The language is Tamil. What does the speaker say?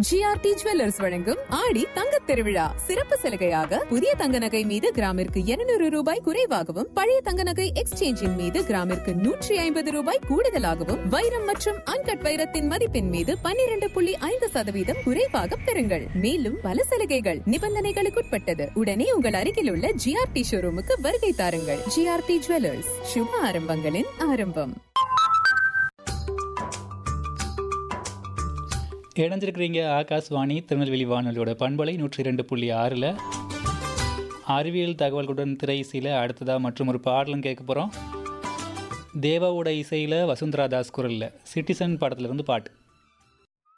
ஜிஆர்டி ஜுவல்லர்ஸ் வழங்கும் ஆடி தங்கத் திருவிழா சிறப்பு சலுகையாக புதிய தங்க நகை மீது கிராமிற்கு 200 ரூபாய் குறைவாகவும் பழைய தங்க நகை எக்ஸ்சேஞ்சின் மீது கிராமிற்கு நூற்றி ஐம்பது ரூபாய் கூடுதலாகவும் வைரம் மற்றும் அன்கட் வைரத்தின் மதிப்பின் மீது 12.5% புள்ளி ஐந்து சதவீதம் குறைவாக பெறுங்கள் மேலும் பல சலுகைகள் நிபந்தனைகளுக்குட்பட்டது உடனே உங்கள் அருகில் உள்ள ஜிஆர்டி ஷோரூமுக்கு வருகை தாருங்கள் ஜிஆர்டி ஜுவல்லர்ஸ் சுப ஆரம்பங்களின் ஆரம்பம் இணைஞ்சிருக்கிறீங்க ஆகாஷ்வாணி திருநெல்வேலி வானொலியோட பண்பலை நூற்றி இரண்டு புள்ளி ஆறில் அறிவியல் தகவல்களுடன் திரை இசையில் அடுத்ததாக மற்றும் ஒரு பாடலும் கேட்க போகிறோம் தேவாவோட இசையில் வசுந்தரா தாஸ் குரலில் சிட்டிசன் படத்துலேருந்து பாட்டு